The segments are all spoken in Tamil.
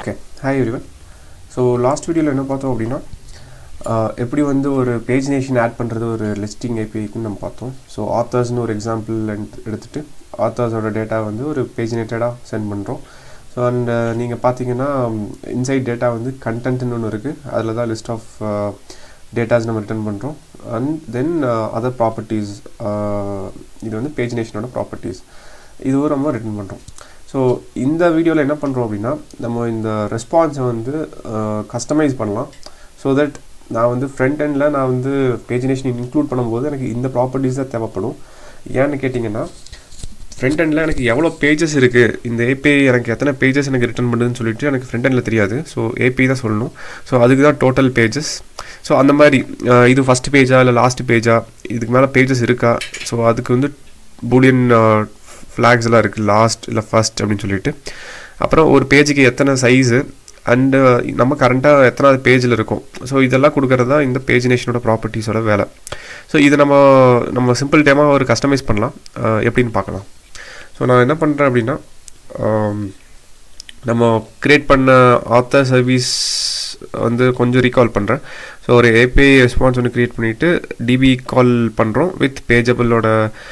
okay hi everyone so last வீடியோவில் என்ன பார்த்தோம் அப்படின்னா ஆஹ், எப்படி வந்து ஒரு பேஜ் நேஷன் ஆட் பண்ணுறது ஒரு லிஸ்டிங் ஏபிஐக்குன்னு நம்ம பார்த்தோம் ஸோ ஆத்தர்ஸ்னு ஒரு எக்ஸாம்பிள் எடுத்துகிட்டு ஆத்தர்ஸோட டேட்டா வந்து ஒரு பேஜினேட்டடாக சென்ட் பண்ணுறோம் ஸோ அண்ட் நீங்கள் பார்த்தீங்கன்னா இன்சைட் டேட்டா வந்து கண்டென்ட்னு ஒன்று இருக்குது அதில் தான் லிஸ்ட் ஆஃப் டேட்டாஸ் நம்ம ரிட்டர்ன் பண்ணுறோம் அண்ட் தென் அதர் ப்ராப்பர்ட்டிஸ் இது வந்து பேஜ் நேஷனோட ப்ராப்பர்ட்டிஸ் இதுவும் நம்ம ரிட்டர்ன் பண்ணுறோம் ஸோ இந்த வீடியோவில் என்ன பண்ணுறோம் அப்படின்னா நம்ம இந்த ரெஸ்பான்ஸை வந்து கஸ்டமைஸ் பண்ணலாம் ஸோ தட் நான் வந்து ஃப்ரண்ட் எண்டில் நான் வந்து பேஜினேஷன் இன்க்ளூட் பண்ணும்போது எனக்கு இந்த ப்ராப்பர்ட்டிஸ் தான் தேவைப்படும் ஏன்னு கேட்டிங்கன்னா ஃப்ரண்ட் எண்டில் எனக்கு எவ்வளோ பேஜஸ் இருக்குது இந்த ஏபிஐ எனக்கு எத்தனை பேஜஸ் எனக்கு ரிட்டர்ன் பண்ணுதுன்னு சொல்லிட்டு எனக்கு ஃப்ரண்ட் எண்டில் தெரியாது ஸோ ஏபிஐ தான் சொல்லணும் ஸோ அதுக்கு தான் டோட்டல் பேஜஸ் ஸோ அந்த மாதிரி அஹ், இது ஃபஸ்ட் பேஜா இல்லை லாஸ்ட் பேஜா இதுக்கு மேலே பேஜஸ் இருக்கா ஸோ அதுக்கு வந்து பூலியன் ஃப்ளாக்ஸ் எல்லாம் இருக்குது லாஸ்ட் இல்லை ஃபர்ஸ்ட் அப்படின்னு சொல்லிட்டு அப்புறம் ஒரு பேஜுக்கு எத்தனை சைஸு அண்டு நம்ம கரண்ட்டாக எத்தனாவது பேஜில் இருக்கும் ஸோ இதெல்லாம் கொடுக்கறது தான் இந்த பேஜினேஷனோட ப்ராப்பர்ட்டிஸோட வேலை ஸோ இது நம்ம நம்ம சிம்பிள் டேமாக ஒரு கஸ்டமைஸ் பண்ணலாம் அஹ், எப்படின்னு பார்க்கலாம் ஸோ நான் என்ன பண்ணுறேன் அப்படின்னா ஆம், நம்ம க்ரியேட் பண்ண ஆத்தர் சர்வீஸ் வந்து கொஞ்சம் ரீகால் பண்ணுறேன் ஸோ ஒரு ஏபிஐ ரெஸ்பான்ஸ் ஒன்று க்ரியேட் பண்ணிவிட்டு டிபி கால் பண்ணுறோம் வித் பேஜபிளோட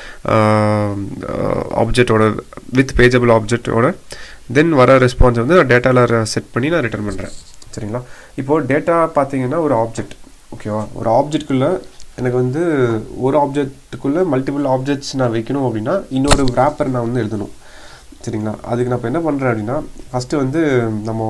ஆப்ஜெக்டோட வித் பேஜபிள் ஆப்ஜெக்டோட தென் வர ரெஸ்பான்ஸ் வந்து நான் டேட்டாவில் செட் பண்ணி நான் ரிட்டர்ன் பண்ணுறேன் சரிங்களா இப்போது டேட்டா பார்த்தீங்கன்னா ஒரு ஆப்ஜெக்ட் ஓகேவா ஒரு ஆப்ஜெக்ட்குள்ளே எனக்கு வந்து ஒரு ஆப்ஜெக்ட்டுக்குள்ளே மல்டிபிள் ஆப்ஜெக்ட்ஸ் நான் வைக்கணும் அப்படின்னா இன்னொரு wrapper நான் வந்து எழுதணும் சரிங்களா அதுக்கு நான் இப்போ என்ன பண்ணுறேன் அப்படின்னா ஃபஸ்ட்டு வந்து நம்ம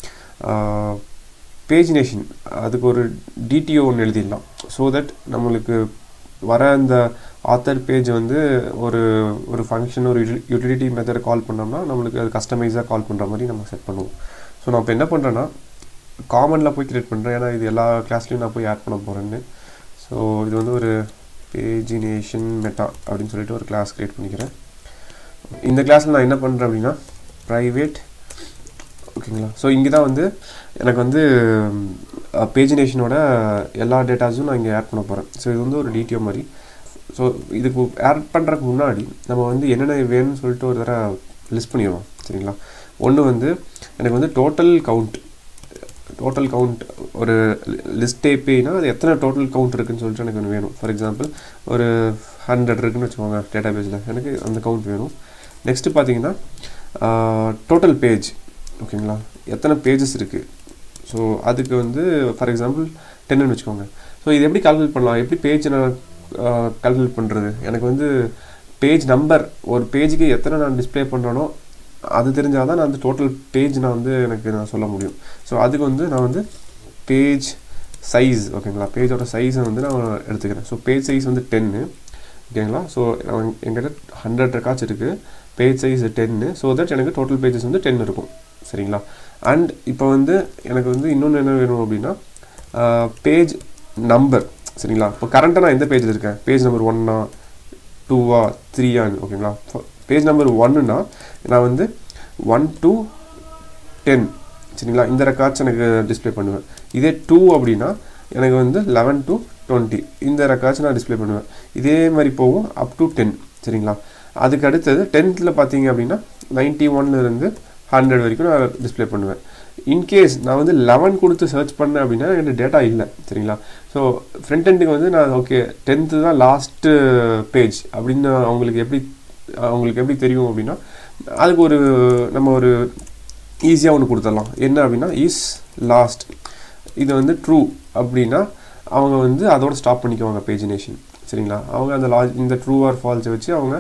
பேஜினேஷன் அதுக்கு ஒரு டிடிஓ ஒன்று எழுதிடலாம் ஸோ தட் நம்மளுக்கு வர அந்த ஆத்தர் பேஜ் வந்து ஒரு ஒரு ஃபங்க்ஷன் ஒரு யூட்டிலிட்டி மெத்தட் கால் பண்ணோம்னா நம்மளுக்கு அது கஸ்டமைஸாக கால் பண்ணுற மாதிரி நம்ம செட் பண்ணுவோம் ஸோ நான் இப்போ என்ன பண்ணுறேன்னா காமனில் போய் கிரியேட் பண்ணுறேன் ஏன்னா இது எல்லா கிளாஸ்லையும் நான் போய் ஆட் பண்ண போகிறேன்னு ஸோ இது வந்து ஒரு பேஜினேஷன் மெட்டா அப்படின்னு சொல்லிட்டு ஒரு கிளாஸ் கிரியேட் பண்ணிக்கிறேன் இந்த கிளாஸில் நான் என்ன பண்ணுறேன் அப்படின்னா ப்ரைவேட் ஓகேங்களா ஸோ இங்கே தான் வந்து எனக்கு வந்து பேஜினேஷனோட எல்லா டேட்டாஸும் நான் இங்கே ஆட் பண்ண போகிறேன் ஸோ இது வந்து ஒரு டிடிஓ மாதிரி ஸோ இதுக்கு ஆட் பண்ணுறதுக்கு முன்னாடி நம்ம வந்து என்னென்ன வேணும்னு சொல்லிட்டு ஒரு தடவை லிஸ்ட் பண்ணிடுவோம் சரிங்களா ஒன்று வந்து எனக்கு வந்து டோட்டல் கவுண்ட் டோட்டல் கவுண்ட் ஒரு லிஸ்ட் ஏபிஐனா அது எத்தனை டோட்டல் கவுண்ட் இருக்குன்னு சொல்லிட்டு எனக்கு ஒன்று வேணும் ஃபார் எக்ஸாம்பிள் ஒரு ஹண்ட்ரட் இருக்குன்னு வச்சுக்கோங்க டேட்டா பேஜில் எனக்கு அந்த கவுண்ட் வேணும் நெக்ஸ்ட்டு பார்த்தீங்கன்னா டோட்டல் பேஜ் ஓகேங்களா எத்தனை பேஜஸ் இருக்குது ஸோ அதுக்கு வந்து ஃபார் எக்ஸாம்பிள் டென்னு வச்சுக்கோங்க ஸோ இது எப்படி கால்குலேட் பண்ணலாம் எப்படி பேஜ் நான் கால்குலேட் பண்ணுறது எனக்கு வந்து பேஜ் நம்பர் ஒரு பேஜுக்கு எத்தனை நான் டிஸ்ப்ளே பண்ணுறேனோ அது தெரிஞ்சால் தான் நான் வந்து டோட்டல் பேஜ் நான் வந்து எனக்கு நான் சொல்ல முடியும் ஸோ அதுக்கு வந்து நான் வந்து பேஜ் சைஸ் ஓகேங்களா பேஜோட சைஸை வந்து நான் எடுத்துக்கிறேன் ஸோ பேஜ் சைஸ் வந்து டென்னு ஓகேங்களா ஸோ என்கிட்ட ஹண்ட்ரட் ரெக்கார்ட்ஸ் இருக்குது பேஜ் சைஸ் டென்னு ஸோ தட் எனக்கு டோட்டல் பேஜஸ் வந்து டென் இருக்கும் சரிங்களா அண்ட் இப்போ வந்து எனக்கு வந்து இன்னொன்று என்ன வேணும் அப்படின்னா பேஜ் நம்பர் சரிங்களா இப்போ கரண்ட்டாக நான் எந்த பேஜில் இருக்கேன் பேஜ் நம்பர் ஒன்னா டூவா த்ரீயான்னு ஓகேங்களா பேஜ் நம்பர் ஒன்னுனா நான் வந்து ஒன் டு டென் சரிங்களா இந்த ரெக்கார்ட்ஸ் எனக்கு டிஸ்ப்ளே பண்ணுவேன் இதே டூ அப்படின்னா எனக்கு வந்து லெவன் டு டுவெண்ட்டி இந்த ரெக்கார்ட்ஸ் நான் டிஸ்ப்ளே பண்ணுவேன் இதே மாதிரி போகும் அப் டு டென் சரிங்களா அதுக்கு அடுத்தது டென்த்தில் பார்த்தீங்க அப்படின்னா நைன்ட்டி இருந்து ஹண்ட்ரட் வரைக்கும் நான் டிஸ்ப்ளே பண்ணுவேன் இன்கேஸ் நான் வந்து லெவன் கொடுத்து சர்ச் பண்ணேன் அப்படின்னா எனக்கு டேட்டா இல்லை சரிங்களா ஸோ ஃப்ரண்ட் எண்டுக்கு வந்து நான் ஓகே டென்த்து தான் லாஸ்ட்டு பேஜ் அப்படின்னு அவங்களுக்கு எப்படி அவங்களுக்கு எப்படி தெரியும் அப்படின்னா அதுக்கு ஒரு நம்ம ஒரு ஈஸியாக ஒன்று கொடுத்துடலாம் என்ன அப்படின்னா இஸ் லாஸ்ட் இது வந்து ட்ரூ அப்படின்னா அவங்க வந்து அதோட ஸ்டாப் பண்ணிக்குவாங்க பேஜினேஷன் சரிங்களா அவங்க அந்த லா இந்த ட்ரூ ஆர் ஃபால்ஸை வச்சு அவங்க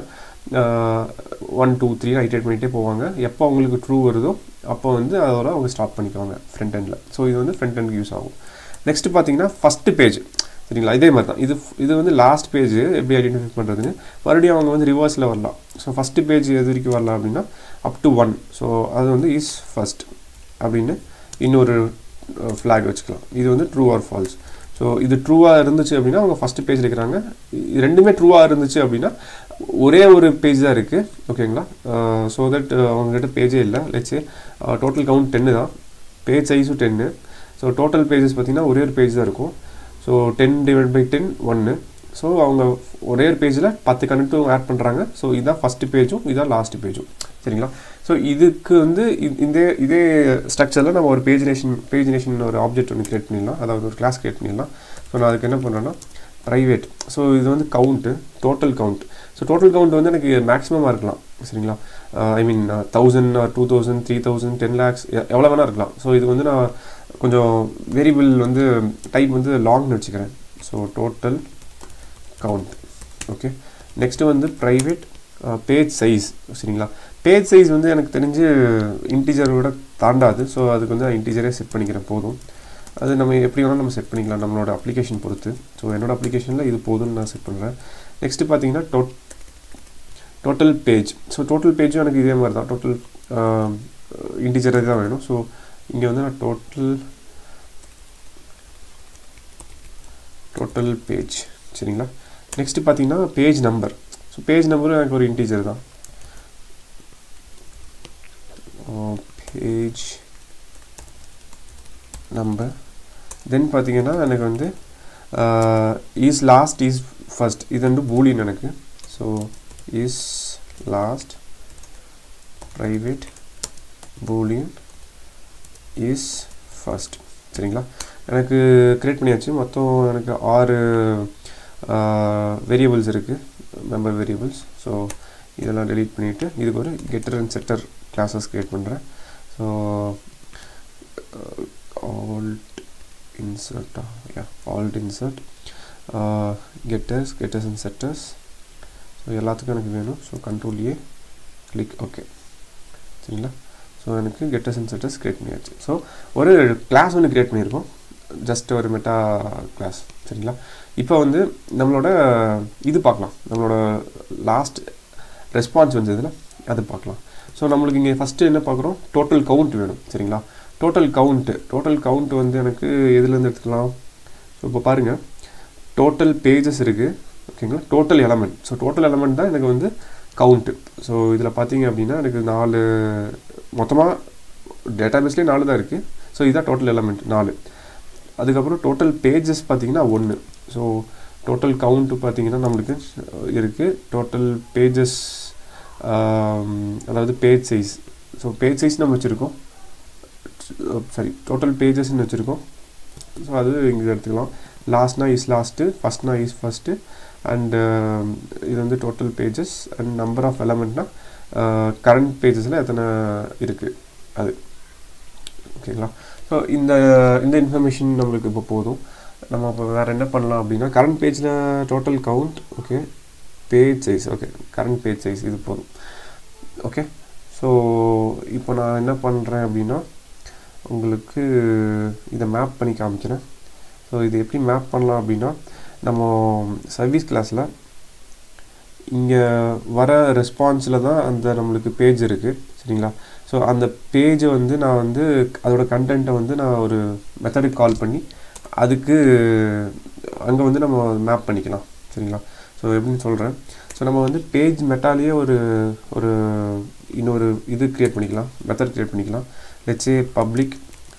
ஒன் டூ த்ரீ ஐட்டேட் பண்ணிகிட்டே போவாங்க எப்போ அவங்களுக்கு ட்ரூ வருதோ அப்போ வந்து அதோட அவங்க ஸ்டாப் பண்ணிக்குவாங்க ஃப்ரண்ட் எண்டில் ஸோ இது வந்து ஃப்ரண்ட் எண்டுக்கு யூஸ் ஆகும் நெக்ஸ்ட் பார்த்தீங்கன்னா ஃபஸ்ட்டு பேஜ் சரிங்களா இதே மாதிரி தான் இது இது வந்து லாஸ்ட் பேஜ் எப்படி ஐடென்டிஃபை பண்ணுறதுன்னு மறுபடியும் அவங்க வந்து ரிவர்ஸில் வரலாம் ஸோ ஃபஸ்ட்டு பேஜ் எது வரைக்கும் வரலாம் அப்படின்னா அப் டு ஒன் ஸோ அது வந்து இஸ் ஃபஸ்ட் அப்படின்னு இன்னொரு ஃப்ளாக் வச்சுக்கலாம் இது வந்து ட்ரூ ஆர் ஃபால்ஸ் ஸோ இது ட்ரூவாக இருந்துச்சு அப்படின்னா அவங்க ஃபஸ்ட்டு பேஜ் இருக்கிறாங்க இது ரெண்டுமே ட்ரூவாக இருந்துச்சு அப்படின்னா ஒரே ஒரு பேஜ் தான் இருக்குது ஓகேங்களா ஸோ தட் அவங்ககிட்ட பேஜே இல்லை லெட்ஸே டோட்டல் கவுண்ட் டென்னு தான் பேஜ் சைஸும் டென்னு ஸோ டோட்டல் பேஜஸ் பார்த்திங்கன்னா ஒரே ஒரு பேஜ் தான் இருக்கும் so ten divide by ten ஒன்று ஸோ அவங்க ஒரே ஒரு பேஜில் பத்து கனெக்டும் ஆட் பண்ணுறாங்க ஸோ இதான் ஃபஸ்ட்டு பேஜும் இதான் லாஸ்ட் பேஜும் சரிங்களா ஸோ இதுக்கு வந்து இ- இந்த இதே ஸ்ட்ரக்சரில் நம்ம ஒரு பேஜினேஷன் பேஜினேஷன் ஒரு ஆப்ஜெக்ட் ஒன்று கிரியேட் பண்ணிடலாம் அதாவது ஒரு கிளாஸ் கிரியேட் பண்ணிடலாம் ஸோ நான் அதுக்கு என்ன பண்ணுறேன்னா ப்ரைவேட் ஸோ இது வந்து count total count so total count வந்து எனக்கு மேக்ஸிமமாக இருக்கலாம் சரிங்களா I mean thousand two thousand three thousand ten lakhs எவ்வளோ வேணால் இருக்கலாம் ஸோ இது வந்து நான் கொஞ்சம் வேரியபிள் வந்து டைப் வந்து லாங்னு வச்சுக்கிறேன் so total count okay next வந்து ப்ரைவேட் பேஜ் சைஸ் சரிங்களா பேஜ் சைஸ் வந்து எனக்கு தெரிஞ்சு இன்டீஜரோட தாண்டாது ஸோ அதுக்கு வந்து நான் இன்டீஜரே செட் பண்ணிக்கிறேன் போதும் அது நம்ம எப்படி வேணாலும் நம்ம செட் பண்ணிக்கலாம் நம்மளோட அப்ளிகேஷன் பொறுத்து ஸோ என்னோட அப்ளிகேஷனில் இது போதும்னு நான் செட் பண்ணுறேன் நெக்ஸ்ட்டு பார்த்தீங்கன்னா டோட் டோட்டல் பேஜ் ஸோ டோட்டல் பேஜும் எனக்கு இதே மாதிரி தான் டோட்டல் இன்டீஜரே தான் வேணும் ஸோ இங்கே வந்து நான் டோட்டல் டோட்டல் பேஜ் சரிங்களா நெக்ஸ்ட்டு பார்த்தீங்கன்னா பேஜ் நம்பர் ஸோ பேஜ் நம்பரும் எனக்கு ஒரு இன்டீஜர் தான் பேஜ் நம்பர் தென் பார்த்தீங்கன்னா எனக்கு வந்து இஸ் லாஸ்ட் இஸ் ஃபர்ஸ்ட் இது வந்து பூலியன் எனக்கு so is last private boolean is first சரிங்களா எனக்கு க்ரியேட் பண்ணியாச்சு மொத்தம் எனக்கு ஆறு வேரியபிள்ஸ் இருக்குது மெம்பர் வேரியபிள்ஸ் ஸோ இதெல்லாம் delete பண்ணிவிட்டு இதுக்கு ஒரு getter and setter classes create பண்ணுறேன் so alt insert uh, yeah alt insert uh, getters getters and setters so எல்லாத்துக்கும் எனக்கு வேணும் so control A click okay சரிங்களா ஸோ எனக்கு கெட்டர்ஸ் அண்ட் செட்டர்ஸ் க்ரியேட் பண்ணியாச்சு ஸோ ஒரு கிளாஸ் ஒன்று க்ரியேட் பண்ணியிருக்கோம் ஜஸ்ட் ஒரு மெட்டா கிளாஸ் சரிங்களா இப்போ வந்து நம்மளோட இது பார்க்கலாம் நம்மளோட லாஸ்ட் ரெஸ்பான்ஸ் வந்ததில் அது பார்க்கலாம் ஸோ நம்மளுக்கு இங்கே ஃபஸ்ட்டு என்ன பார்க்குறோம் டோட்டல் கவுண்ட் வேணும் சரிங்களா டோட்டல் கவுண்ட்டு டோட்டல் கவுண்ட் வந்து எனக்கு எதுலேருந்து எடுத்துக்கலாம் ஸோ இப்போ பாருங்கள் டோட்டல் பேஜஸ் இருக்குது ஓகேங்களா total element so total element தான் எனக்கு வந்து கவுண்ட்டு ஸோ இதில் பார்த்தீங்க அப்படின்னா எனக்கு நாலு மொத்தமாக டேட்டாபேஸ்லேயே நாலு தான் இருக்குது ஸோ இதுதான் டோட்டல் எலமெண்ட் நாலு அதுக்கப்புறம் டோட்டல் பேஜஸ் பார்த்தீங்கன்னா ஒன்று ஸோ டோட்டல் கவுண்ட்டு பார்த்தீங்கன்னா நம்மளுக்கு இருக்குது டோட்டல் பேஜஸ் அதாவது page size so page size நம்ம வச்சுருக்கோம் சாரி டோட்டல் பேஜஸ்ன்னு வச்சுருக்கோம் ஸோ அது இங்கே எடுத்துக்கலாம் லாஸ்ட்னா இஸ் லாஸ்ட்டு ஃபஸ்ட்னா இஸ் ஃபஸ்ட்டு அண்டு இது வந்து total pages and number of எலமெண்ட்னா கரண்ட் பேஜஸில் எத்தனை இருக்குது அது ஓகேங்களா ஸோ இந்த இந்த இன்ஃபர்மேஷன் நம்மளுக்கு இப்போ போதும் நம்ம இப்போ வேறு என்ன பண்ணலாம் அப்படின்னா கரண்ட் பேஜில் total count okay page size okay current page size இது போதும் ஓகே ஸோ இப்போ நான் என்ன பண்ணுறேன் அப்படின்னா உங்களுக்கு இதை மேப் பண்ணி காமிக்கிறேன் ஸோ இது எப்படி மேப் பண்ணலாம் அப்படின்னா நம்ம சர்வீஸ் கிளாஸில் இங்கே வர ரெஸ்பான்ஸில் தான் அந்த நம்மளுக்கு பேஜ் இருக்குது சரிங்களா ஸோ அந்த பேஜை வந்து நான் வந்து அதோட கண்டென்ட்டை வந்து நான் ஒரு மெத்தடுக்கு கால் பண்ணி அதுக்கு அங்கே வந்து நம்ம மேப் பண்ணிக்கலாம் சரிங்களா ஸோ எப்படின்னு சொல்கிறேன் ஸோ நம்ம வந்து பேஜ் மெட்டாலேயே ஒரு ஒரு இன்னொரு இது க்ரியேட் பண்ணிக்கலாம் மெத்தட் க்ரியேட் பண்ணிக்கலாம் let's say public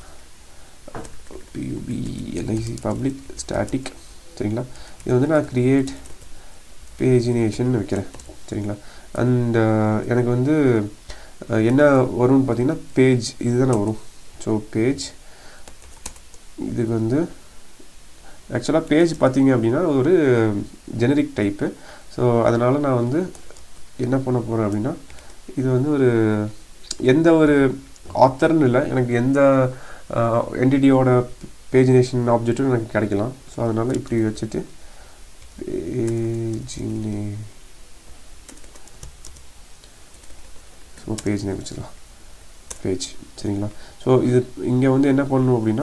P U B L I C public static சரிங்களா இது வந்து நான் க்ரியேட் பேஜினேஷன் வைக்கிறேன் சரிங்களா அண்ட் எனக்கு வந்து என்ன வரும்னு பார்த்தீங்கன்னா பேஜ் இதுதானே வரும் ஸோ பேஜ் இதுக்கு வந்து ஆக்சுவலாக பேஜ் பார்த்தீங்க அப்படின்னா ஒரு ஜெனரிக் டைப்பு ஸோ அதனால் நான் வந்து என்ன பண்ண போகிறேன் அப்படின்னா இது வந்து ஒரு எந்த ஒரு ஆத்தர்னு இல்லை எனக்கு எந்த என்டிடியோட பேஜினேஷன் ஆப்ஜெக்ட்டும் எனக்கு கிடைக்கலாம் ஸோ அதனால் இப்படி வச்சுட்டு பேஜினே ஸோ பேஜ் நேம் வச்சுக்கலாம் பேஜ் சரிங்களா ஸோ இது இங்கே வந்து என்ன பண்ணணும் அப்படின்னா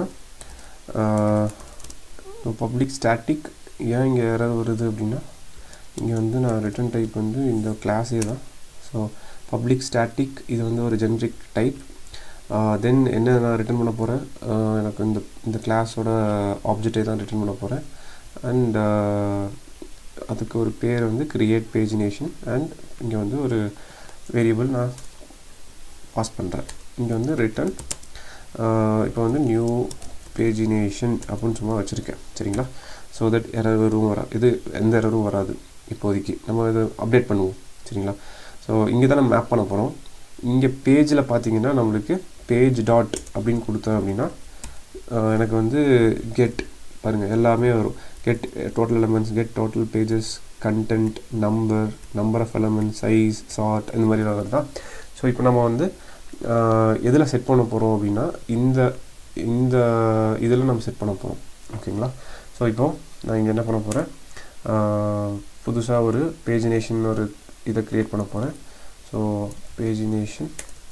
பப்ளிக் ஸ்டாட்டிக் ஏன் இங்கே யாராவது வருது அப்படின்னா இங்கே வந்து நான் ரிட்டன் டைப் வந்து இந்த கிளாஸே தான் ஸோ பப்ளிக் ஸ்டாட்டிக் இது வந்து ஒரு ஜென்ரிக் டைப் தென் என்ன நான் ரிட்டர்ன் பண்ண போகிறேன் எனக்கு இந்த இந்த கிளாஸோட ஆப்ஜெக்டை தான் ரிட்டர்ன் பண்ண போகிறேன் அண்ட் அதுக்கு ஒரு பேர் வந்து கிரியேட் பேஜினேஷன் அண்ட் இங்கே வந்து ஒரு வேரியபிள் நான் பாஸ் பண்ணுறேன் இங்கே வந்து ரிட்டன் இப்போ வந்து நியூ பேஜினேஷன் அப்படின்னு சும்மா வச்சுருக்கேன் சரிங்களா ஸோ தட் எரர் வரும் வராது இது எந்த எரரும் வராது இப்போதைக்கு நம்ம இதை அப்டேட் பண்ணுவோம் சரிங்களா ஸோ இங்கே தான் நம்ம மேப் பண்ண போகிறோம் இங்கே பேஜில் பார்த்தீங்கன்னா நம்மளுக்கு பேஜ் டாட் அப்படின்னு கொடுத்தோம் அப்படின்னா ஆஹ் எனக்கு வந்து கெட் பாருங்கள் எல்லாமே வரும் get total elements get total pages content number number of elements size sort இந்த மாதிரிலாம் வருதா ஸோ இப்போ நம்ம வந்து எதில் செட் பண்ண போகிறோம் அப்படின்னா இந்த இந்த இதில் நம்ம செட் பண்ண போகிறோம் ஓகேங்களா ஸோ இப்போ நான் இங்கே என்ன பண்ண போகிறேன் புதுசாக ஒரு பேஜினேஷன் ஒரு இதை க்ரியேட் பண்ண போகிறேன் ஸோ பேஜினேஷன்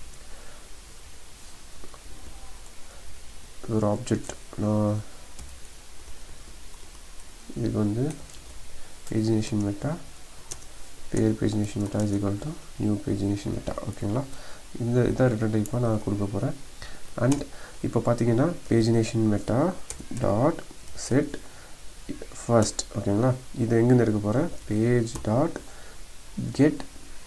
ஒரு ஆப்ஜெக்ட் நான் இதுக்கு வந்து பேஜினேஷன் மெட்டா பேர் pagination meta is equal to new pagination meta ஓகேங்களா இந்த இதான் ரிட்டன் டைப்பாக நான் கொடுக்க போகிறேன் அண்ட் இப்போ பார்த்தீங்கன்னா pagination meta dot set first ஓகேங்களா இது எங்கேருந்து எடுக்க போகிறேன் page dot get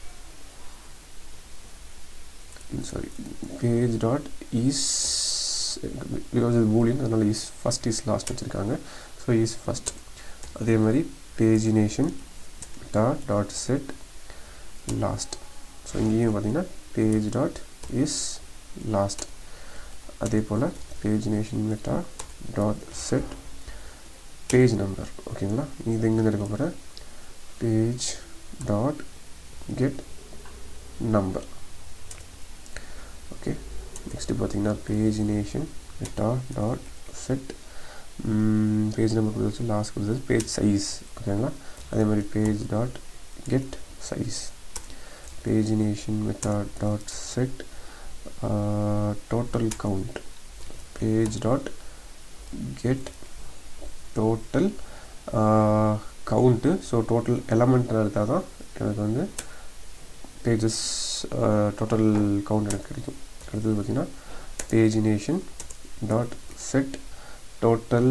sorry page dot is because இது பூலியன் அதனால் இஸ் ஃபஸ்ட் இஸ் லாஸ்ட் வச்சுருக்காங்க ஸோ இஸ் ஃபஸ்ட் அதே மாதிரி pagination dot dot set last so இங்கேயும் பார்த்தீங்கன்னா பேஜ் டாட் இஸ் லாஸ்ட் அதே போல் pagination meta dot set page number ஓகேங்களா இது எங்கேருந்து எடுக்க போகிறேன் page dot get number okay next பார்த்தீங்கன்னா pagination meta dot set page number கொடுத்து லாஸ்ட் கொடுத்தது பேஜ் சைஸ் ஓகேங்களா அதே மாதிரி page dot get size pagination meta dot set total count page dot get total count so total element எடுத்தால் தான் எனக்கு வந்து பேஜஸ் டோட்டல் கவுண்ட் எனக்கு கிடைக்கும் அடுத்தது பார்த்திங்கன்னா பேஜினேஷன் டாட் செட் டோட்டல்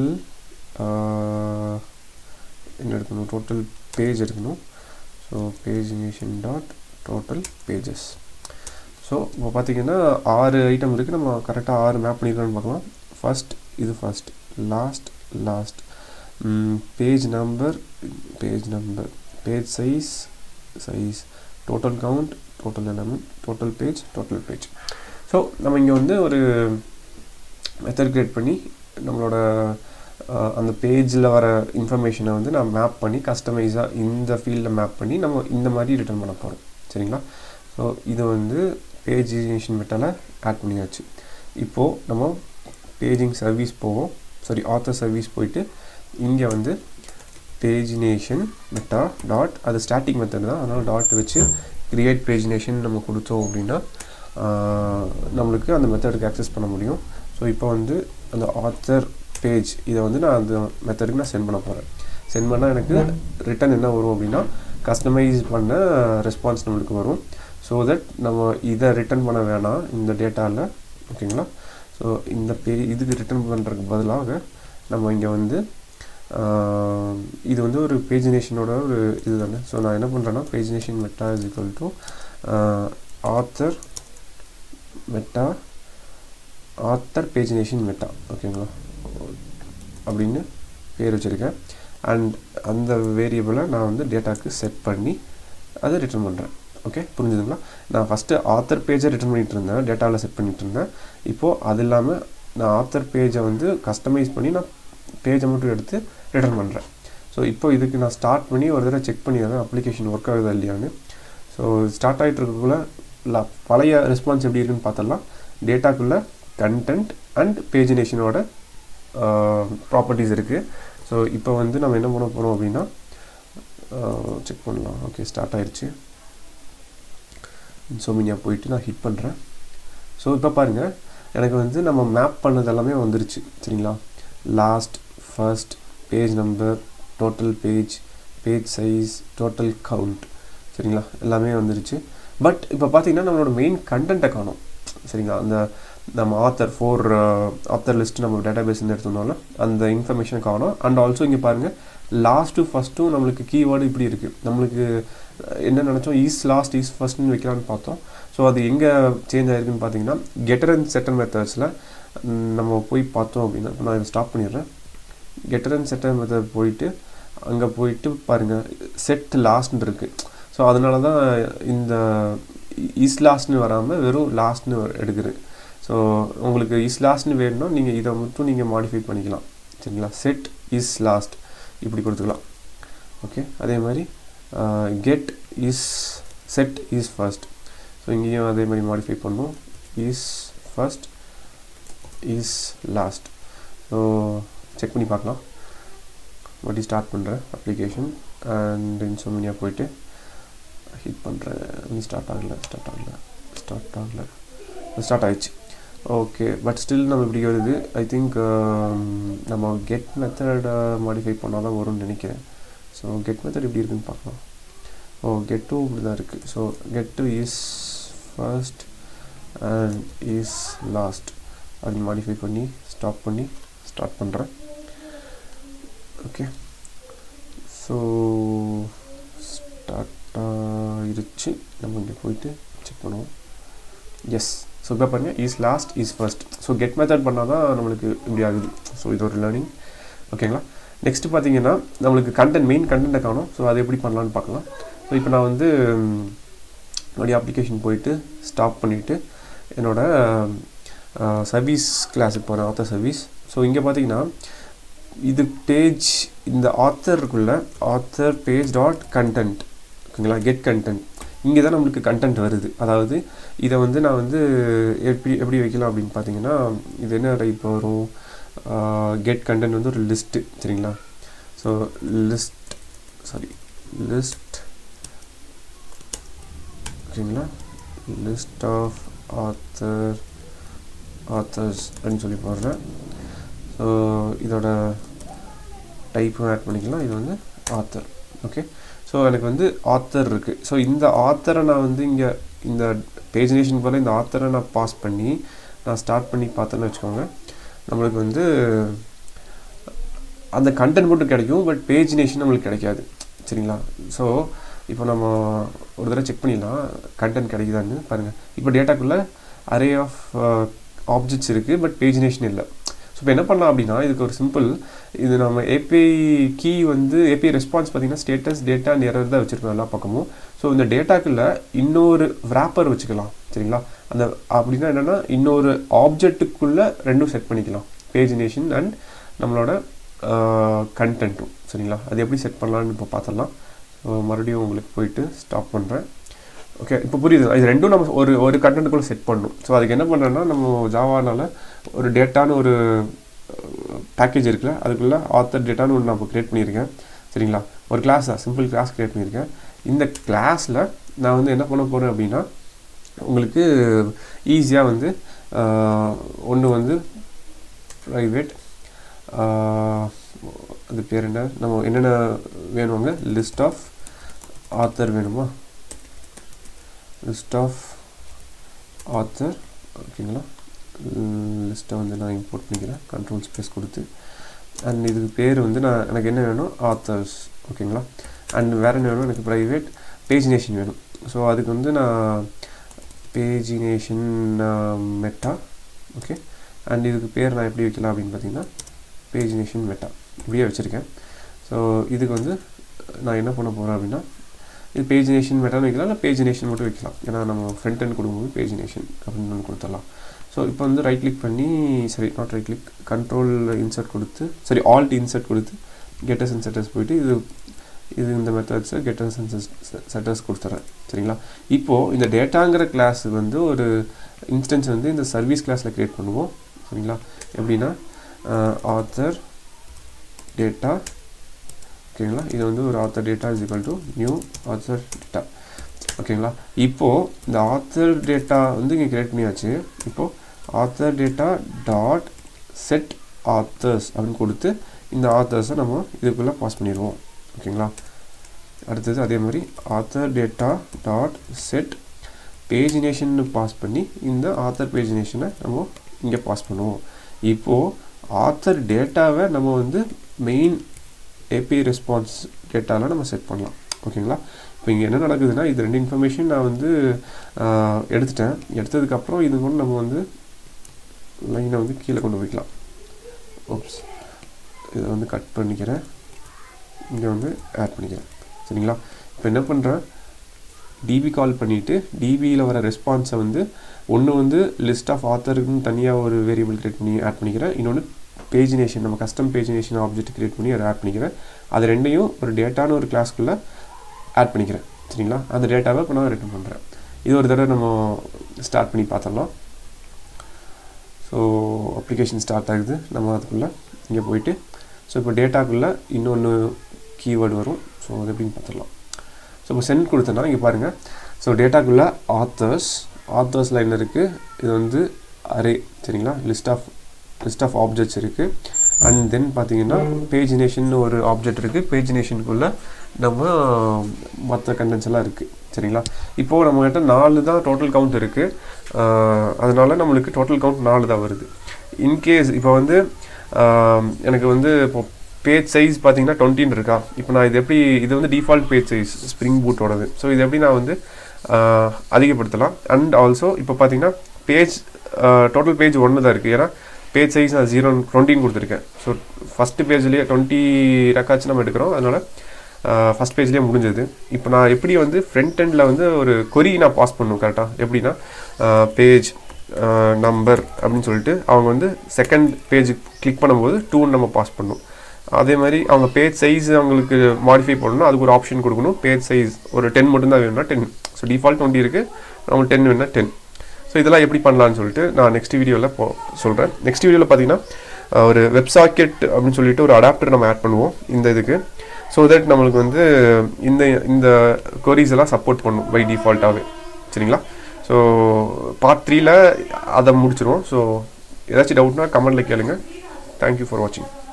என்ன எடுக்கணும் டோட்டல் பேஜ் எடுக்கணும் so pagination dot total pages so இப்போ பார்த்தீங்கன்னா ஆறு ஐட்டம் இருக்குது நம்ம கரெக்டாக ஆறு மேப் பண்ணியிருக்கோம்னு பார்க்கலாம் ஃபஸ்ட் இது first last last page number page number page size size total count total element total page total page so நம்ம இங்கே வந்து ஒரு மெத்தட் கிரியேட் பண்ணி நம்மளோட அந்த பேஜில் வர இன்ஃபர்மேஷனை வந்து நான் மேப் பண்ணி கஸ்டமைஸாக இந்த ஃபீல்டில் மேப் பண்ணி நம்ம இந்த மாதிரி ரிட்டர்ன் பண்ண போகிறோம் சரிங்களா ஸோ இது வந்து பேஜினேஷன் மெட்டால் ஆட் பண்ணியாச்சு இப்போது நம்ம பேஜிங் சர்வீஸ் போவோம் சாரி ஆத்தர் சர்வீஸ் போயிட்டு இங்கே வந்து பேஜினேஷன் மெட்டா டாட் அது ஸ்டாட்டிக் மெத்தட் தான் அதனால் டாட் வச்சு க்ரியேட் பேஜினேஷன் நம்ம கொடுத்தோம் அப்படின்னா நம்மளுக்கு அந்த மெத்தடுக்கு ஆக்சஸ் பண்ண முடியும் ஸோ இப்போ வந்து அந்த ஆத்தர் பேஜ் இதை வந்து நான் அந்த மெத்தடுக்கு நான் சென்ட் பண்ண போகிறேன் சென்ட் பண்ணால் எனக்கு ரிட்டன் என்ன வரும் அப்படின்னா கஸ்டமைஸ் பண்ண ரெஸ்பான்ஸ் நம்மளுக்கு வரும் ஸோ தட் நம்ம இதை ரிட்டன் பண்ண வேணாம் இந்த டேட்டாவில் ஓகேங்களா ஸோ இந்த பே இதுக்கு ரிட்டர்ன் பண்ணுறதுக்கு பதிலாக நம்ம இங்கே வந்து இது வந்து ஒரு பேஜினேஷனோட ஒரு இது தானே ஸோ நான் என்ன பண்ணுறேன்னா pagination meta is equal to author meta author pagination meta ஓகேங்களா அப்படின்னு பேர் வச்சுருக்கேன் அண்ட் அந்த வேரியபிளை நான் வந்து டேட்டாவுக்கு செட் பண்ணி அதை ரிட்டர்ன் பண்ணுறேன் ஓகே புரிஞ்சுதுங்களா நான் ஃபஸ்ட்டு ஆத்தர் பேஜை ரிட்டர்ன் பண்ணிகிட்டு இருந்தேன் டேட்டாவில் செட் பண்ணிகிட்டு இருந்தேன் இப்போது அது இல்லாமல் நான் ஆத்தர் பேஜை வந்து கஸ்டமைஸ் பண்ணி நான் பேஜை மட்டும் எடுத்து ரிட்டர்ன் பண்ணுறேன் ஸோ இப்போ இதுக்கு நான் ஸ்டார்ட் பண்ணி ஒரு தடவை செக் பண்ணிடுறேன் அப்ளிகேஷன் ஒர்க் ஆகுதா இல்லையான்னு ஸோ ஸ்டார்ட் ஆகிட்டு இருக்கக்குள்ள பழைய ரெஸ்பான்ஸ் எப்படி இருக்குன்னு பார்த்தலாம் டேட்டாக்குள்ளே கண்டென்ட் அண்ட் பேஜினேஷனோட ப்ராப்பர்ட்டிஸ் இருக்குது ஸோ இப்போ வந்து நம்ம என்ன பண்ண போகிறோம் அப்படின்னா செக் பண்ணலாம் ஓகே ஸ்டார்ட் ஆயிடுச்சு இன்சோமினியா போயிட்டு நான் ஹிட் பண்ணுறேன் ஸோ இப்போ பாருங்கள் எனக்கு வந்து நம்ம மேப் பண்ணது எல்லாமே வந்துருச்சு சரிங்களா last first page number total page page size total count சரிங்களா எல்லாமே வந்துருச்சு பட் இப்போ பார்த்தீங்கன்னா நம்மளோட மெயின் கண்டென்ட்டை காணும் சரிங்களா அந்த நம்ம ஆத்தர் ஃபோர் ஆத்தர் லிஸ்ட் நம்ம டேட்டா பேஸ்லேருந்து எடுத்தோம்னால அந்த இன்ஃபர்மேஷனை காணும் அண்ட் ஆல்சோ இங்கே பாருங்கள் லாஸ்ட்டு ஃபஸ்ட்டும் நம்மளுக்கு கீவேர்டு இப்படி இருக்குது நம்மளுக்கு என்ன நினச்சோம் ஈஸ் லாஸ்ட் ஈஸ் ஃபஸ்ட்னு வைக்கலான்னு பார்த்தோம் ஸோ அது எங்கே சேஞ்ச் ஆகிருக்குன்னு பார்த்தீங்கன்னா கெட்டர் அண்ட் செட்டர் மெத்தட்ஸில் நம்ம போய் பார்த்தோம் அப்படின்னா இப்போ நான் இதை ஸ்டாப் பண்ணிடுறேன் கெட்டர் அண்ட் செட்டர் மெத்தட் போயிட்டு அங்கே போயிட்டு பாருங்கள் செட் லாஸ்ட்னு இருக்குது ஸோ அதனால தான் இந்த இஸ் லாஸ்ட்னு வராமல் வெறும் லாஸ்ட்னு எடுக்குது ஸோ உங்களுக்கு இஸ் லாஸ்ட்னு வேணும்னா நீங்கள் இதை மட்டும் நீங்கள் மாடிஃபை பண்ணிக்கலாம் சரிங்களா செட் இஸ் லாஸ்ட் இப்படி கொடுத்துக்கலாம் ஓகே அதே மாதிரி get is set is first so இங்கேயும் அதே மாதிரி மாடிஃபை பண்ணோம் is first is last so check பண்ணி பார்க்கலாம் மறுபடியும் ஸ்டார்ட் பண்ணுறேன் அப்ளிகேஷன் அண்ட் இன்சோமினியா போயிட்டு ஹிட் பண்ணுறேன் இன்னும் ஸ்டார்ட் ஆகலை ஸ்டார்ட் ஆகலை ஸ்டார்ட் ஆகலை ஸ்டார்ட் ஆயிடுச்சு ஓகே பட் ஸ்டில் நம்ம இப்படி வருது ஐ திங்க் நம்ம கெட் மெத்தடை மாடிஃபை பண்ணால் தான் வரும்னு நினைக்கிறேன் ஸோ கெட் மெத்தட் எப்படி இருக்குன்னு பார்க்கலாம் ஓ கெட்டும் இப்படி தான் இருக்குது so get is first and is last அப்படின்னு மாடிஃபை பண்ணி ஸ்டாப் பண்ணி ஸ்டார்ட் பண்ணுறேன் ஓகே ஸோ ஸ்டார்ட் ஆயிருச்சு நம்ம இங்கே போயிட்டு செக் பண்ணுவோம் எஸ் ஸோ இப்போ பாருங்கள் is last is first so get method பண்ணால் தான் நம்மளுக்கு இப்படி ஆகுது ஸோ இது ஒரு லேர்னிங் ஓகேங்களா நெக்ஸ்ட்டு பார்த்தீங்கன்னா நம்மளுக்கு கண்டென்ட் மெயின் கண்டென்ட்டை காணும் ஸோ அதை எப்படி பண்ணலான்னு பார்க்கலாம் ஸோ இப்போ நான் வந்து மறுபடியும் அப்ளிகேஷன் போயிட்டு ஸ்டாப் பண்ணிவிட்டு என்னோடய சர்வீஸ் கிளாஸுக்கு போகிறேன் ஆத்தர் சர்வீஸ் ஸோ இங்கே பார்த்தீங்கன்னா இது பேஜ் இந்த ஆத்தருக்குள்ள ஆத்தர் பேஜ் டாட் கண்டென்ட் ஓகேங்களா கெட் கண்டென்ட் இங்கே தான் நம்மளுக்கு கண்டென்ட் வருது அதாவது இதை வந்து நான் வந்து எப்படி எப்படி வைக்கலாம் அப்படின்னு பார்த்தீங்கன்னா இது என்ன டைப் வரும் கெட் கண்டென்ட் வந்து ஒரு லிஸ்ட்டு சரிங்களா ஸோ லிஸ்ட் சாரி லிஸ்ட் ஓகேங்களா லிஸ்ட் ஆஃப் ஆத்தர் ஆத்தர்ஸ் அப்படின்னு சொல்லி போடுறேன் ஸோ இதோட டைப்பும் ஆட் பண்ணிக்கலாம் இது வந்து ஆத்தர் ஓகே ஸோ எனக்கு வந்து ஆத்தர் இருக்குது ஸோ இந்த ஆத்தரை நான் வந்து இங்கே இந்த பேஜினேஷன் போல் இந்த ஆத்தரை நான் பாஸ் பண்ணி நான் ஸ்டார்ட் பண்ணி பார்த்தேன்னு வச்சுக்கோங்க நம்மளுக்கு வந்து அந்த கண்டென்ட் மட்டும் கிடைக்கும் பட் பேஜினேஷன் நம்மளுக்கு கிடைக்காது சரிங்களா ஸோ இப்போ நம்ம ஒரு தடவை செக் பண்ணிடலாம் கண்டென்ட் கிடைக்குதான்னு பாருங்கள் இப்போ டேட்டாக்குள்ளே அரே ஆஃப் ஆப்ஜெக்ட்ஸ் இருக்குது பட் பேஜினேஷன் இல்லை ஸோ இப்போ என்ன பண்ணலாம் அப்படின்னா இதுக்கு ஒரு சிம்பிள் இது நம்ம ஏபிஐ கீ வந்து ஏபிஐ ரெஸ்பான்ஸ் பார்த்தீங்கன்னா ஸ்டேட்டஸ் டேட்டா அண்ட் எரர் தான் வச்சுருக்கோம் எல்லா பக்கமும் ஸோ இந்த டேட்டாக்குள்ளே இன்னொரு ரேப்பர் வச்சுக்கலாம் சரிங்களா அந்த அப்படின்னா என்னென்னா இன்னொரு ஆப்ஜெக்ட்டுக்குள்ளே ரெண்டும் செட் பண்ணிக்கலாம் பேஜினேஷன் அண்ட் நம்மளோட கண்டென்ட்டும் சரிங்களா அது எப்படி செட் பண்ணலான்னு இப்போ பார்த்துடலாம் மறுபடியும் உங்களுக்கு போயிட்டு ஸ்டாப் பண்ணுறேன் ஓகே இப்போ புரியுது இது ரெண்டும் நம்ம ஒரு ஒரு கண்டென்ட்டுக்குள்ளே செட் பண்ணணும் ஸோ அதுக்கு என்ன பண்ணுறேன்னா நம்ம ஜாவானால ஒரு டேட்டான்னு ஒரு பேக்கேஜ் இருக்குல்ல அதுக்குள்ளே ஆத்தர் டேட்டான்னு ஒன்று நான் இப்போ க்ரியேட் பண்ணியிருக்கேன் சரிங்களா ஒரு கிளாஸ் தான் சிம்பிள் கிளாஸ் க்ரியேட் பண்ணியிருக்கேன் இந்த கிளாஸில் நான் வந்து என்ன பண்ண போகிறேன் அப்படின்னா உங்களுக்கு ஈஸியாக வந்து ஒன்று வந்து ப்ரைவேட் அது பேர் என்ன நம்ம என்னென்ன வேணுவாங்க லிஸ்ட் ஆஃப் ஆத்தர் வேணுமா லிஸ்ட் ஆஃப் ஆத்தர் ஓகேங்களா லிஸ்ட்டை வந்து நான் இம்போர்ட் பண்ணிக்கிறேன் கண்ட்ரோல் ஸ்பேஸ் கொடுத்து அண்ட் இதுக்கு பேர் வந்து நான் எனக்கு என்ன வேணும் ஆத்தர்ஸ் ஓகேங்களா அண்ட் வேறு என்ன வேணும் எனக்கு ப்ரைவேட் பேஜினேஷன் வேணும் ஸோ அதுக்கு வந்து நான் பேஜினேஷன் மெட்டா ஓகே அண்ட் இதுக்கு பேர் நான் எப்படி வைக்கலாம் அப்படின்னு பார்த்தீங்கன்னா பேஜினேஷன் மெட்டா இப்படியே வச்சுருக்கேன் ஸோ இதுக்கு வந்து நான் என்ன பண்ண போகிறேன் அப்படின்னா இது பேஜினேஷன் மெட்டான்னு வைக்கலாம் இல்லை பேஜினேஷன் மட்டும் வைக்கலாம் ஏன்னா நம்ம ஃப்ரண்ட் அண்ட் கொடுக்கும்போது பேஜினேஷன் அப்படின்னு ஒன்று கொடுத்துடலாம் ஸோ இப்போ வந்து ரைட் கிளிக் பண்ணி சரி not right click control insert கொடுத்து சரி ஆல்ட் இன்சர்ட் கொடுத்து கெட்டர்ஸ் அண்ட் செட்டர்ஸ் போயிட்டு இது இது இந்த மெத்தட்ஸை கெட்டர்ஸ் அண்ட் செட்டர்ஸ் கொடுத்துட்றேன் சரிங்களா இப்போது இந்த டேட்டாங்கிற கிளாஸ் வந்து ஒரு இன்ஸ்டன்ஸ் வந்து இந்த சர்வீஸ் கிளாஸில் க்ரியேட் பண்ணுவோம் சரிங்களா எப்படின்னா ஆத்தர் டேட்டா ஓகேங்களா இது வந்து ஒரு author data is equal to new author data ஓகேங்களா இப்போது இந்த ஆத்தர் டேட்டா வந்து இங்கே கிரியேட் பண்ணியாச்சு இப்போது author data dot set authors அப்படின்னு கொடுத்து இந்த ஆத்தர்ஸை நம்ம இதுக்குள்ளே பாஸ் பண்ணிடுவோம் ஓகேங்களா அடுத்தது அதே மாதிரி author data dot set pagination pass பண்ணி இந்த ஆத்தர் பேஜினேஷனை நம்ம இங்கே பாஸ் பண்ணுவோம் இப்போது ஆத்தர் டேட்டாவை நம்ம வந்து மெயின் ஏபிஐ ரெஸ்பான்ஸ் டேட்டாவில் நம்ம செட் பண்ணலாம் ஓகேங்களா இப்போ இங்கே என்ன நடக்குதுன்னா இது ரெண்டு இன்ஃபர்மேஷன் நான் வந்து எடுத்துட்டேன் எடுத்ததுக்கப்புறம் இது கூட நம்ம வந்து லைனை வந்து கீழே கொண்டு போய்க்கலாம் ஓப்ஸ் இதை வந்து கட் பண்ணிக்கிறேன் இங்கே வந்து ஆட் பண்ணிக்கிறேன் சரிங்களா இப்போ என்ன பண்ணுறேன் டிபி கால் பண்ணிவிட்டு டிபியில் வர ரெஸ்பான்ஸை வந்து ஒன்று வந்து லிஸ்ட் ஆஃப் ஆத்தருக்குன்னு தனியாக ஒரு வேரியபிள் கிரியேட் பண்ணி ஆட் பண்ணிக்கிறேன் இன்னொன்று பேஜினேஷன் நம்ம கஸ்டம் பேஜினேஷன் ஆப்ஜெக்ட் கிரியேட் பண்ணி அதை ஆட் பண்ணிக்கிறேன் அது ரெண்டையும் ஒரு டேட்டான்னு ஒரு கிளாஸ்க்குள்ளே ஆட் பண்ணிக்கிறேன் சரிங்களா அந்த டேட்டாவை இப்போ நான் ரிட்டர்ன் பண்ணுறேன் இது ஒரு தடவை நம்ம ஸ்டார்ட் பண்ணி பார்த்துடலாம் ஸோ அப்ளிகேஷன் ஸ்டார்ட் ஆகுது நம்ம அதுக்குள்ளே இங்கே போயிட்டு ஸோ இப்போ டேட்டாக்குள்ளே இன்னொன்று கீவேர்டு வரும் ஸோ அது எப்படின்னு பார்த்துடலாம் ஸோ இப்போ சென்ட் கொடுத்தேன்னா இங்கே பாருங்கள் ஸோ டேட்டாக்குள்ளே ஆத்தர்ஸ் ஆத்தர்ஸ் லைன் இருக்குது இது வந்து அரே சரிங்களா list of list of objects இருக்குது அண்ட் தென் பார்த்தீங்கன்னா பேஜினேஷன் ஒரு ஆப்ஜெக்ட் இருக்குது பேஜினேஷனுக்குள்ளே நம்ம மற்ற கண்டென்ட்ஸ் எல்லாம் இருக்குது சரிங்களா இப்போது நம்மக்கிட்ட நாலு தான் டோட்டல் கவுண்ட் இருக்குது அதனால் நம்மளுக்கு டோட்டல் கவுண்ட் நாலு தான் வருது இன்கேஸ் இப்போ வந்து எனக்கு வந்து இப்போ பேஜ் சைஸ் பார்த்தீங்கன்னா டுவெண்ட்டின்னு இருக்கா இப்போ நான் இது எப்படி இது வந்து டிஃபால்ட் பேஜ் சைஸ் ஸ்ப்ரிங் பூட்டோடது ஸோ இது எப்படி நான் வந்து அதிகப்படுத்தலாம் அண்ட் ஆல்சோ இப்போ பார்த்தீங்கன்னா பேஜ் டோட்டல் பேஜ் ஒன்று தான் இருக்குது ஏன்னா பேஜ் சைஸ் நான் ஜீரோ டுவெண்ட்டின்னு கொடுத்துருக்கேன் ஸோ ஃபஸ்ட்டு பேஜ்லேயே டுவெண்ட்டி ரெக்கார்ட்ஸ் நம்ம எடுக்கிறோம் அதனால் ஃபஸ்ட் பேஜ்லேயே முடிஞ்சது இப்போ நான் எப்படி வந்து ஃப்ரண்ட் எண்டில் வந்து ஒரு கொரி நான் பாஸ் பண்ணும் கரெக்டாக எப்படின்னா பேஜ் நம்பர் அப்படின்னு சொல்லிட்டு அவங்க வந்து செகண்ட் பேஜ் கிளிக் பண்ணும்போது டூன்னு நம்ம பாஸ் பண்ணணும் அதே மாதிரி அவங்க பேஜ் சைஸ் அவங்களுக்கு மாடிஃபை பண்ணணும் அதுக்கு ஒரு ஆப்ஷன் கொடுக்கணும் பேஜ் சைஸ் ஒரு டென் மட்டும்தான் வேணும்னா டென் ஸோ டிஃபால்ட் டுவெண்ட்டி இருக்குது அவங்க டென் வேணும்னா டென் ஸோ இதெல்லாம் எப்படி பண்ணலான்னு சொல்லிட்டு நான் நெக்ஸ்ட் வீடியோவில் போ சொல்கிறேன் நெக்ஸ்ட் வீடியோவில் பார்த்தீங்கன்னா ஒரு வெப் சாக்கெட் அப்படின்னு சொல்லிட்டு ஒரு அடாப்டர் நம்ம ஆட் பண்ணுவோம் இந்த இதுக்கு ஸோ தட் நம்மளுக்கு வந்து இந்த இந்த கொரிஸ் எல்லாம் சப்போர்ட் பண்ணும் பை டிஃபால்ட்டாகவே சரிங்களா ஸோ பார்ட் த்ரீல அதை முடிச்சிருவோம் ஸோ ஏதாச்சும் டவுட்னா கமெண்ட்டில் கேளுங்க தேங்க்யூ ஃபார் வாட்சிங்